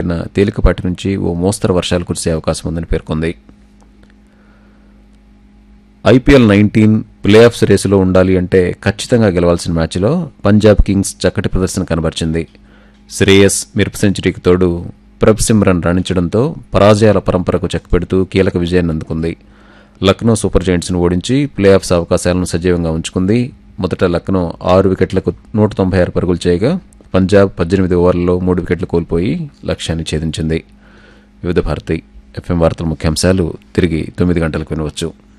పగటిన తేలికపాటి నుంచి ఓ మోస్తరు వర్షాలు కురిసే అవకాశం ఉందని పేర్కొంది ఐపీఎల్ నైన్టీన్ ప్లే ఆఫ్స్ రేసులో ఉండాలి అంటే ఖచ్చితంగా గెలవాల్సిన మ్యాచ్లో పంజాబ్ కింగ్స్ చక్కటి ప్రదర్శన కనబరిచింది శ్రేయస్ మిరప సెంచరీకి తోడు ప్రభ్ సిమ్రన్ రాణించడంతో పరాజయాల పరంపరకు చెక్కపెడుతూ కీలక విజయాన్ని అందుకుంది లక్నో సూపర్ జైంట్స్ను ఓడించి ప్లే ఆఫ్స్ అవకాశాలను సజీవంగా ఉంచుకుంది మొదట లక్నో ఆరు వికెట్లకు నూట తొంభై ఆరు పరుగులు చేయగా పంజాబ్ పద్దెనిమిది ఓవర్లలో మూడు వికెట్లు కోల్పోయి లక్ష్యాన్ని ఛేదించింది వివిధ భారతి ఎఫ్ఎం వార్తల ముఖ్యాంశాలు తిరిగి తొమ్మిది గంటలకు వినవచ్చు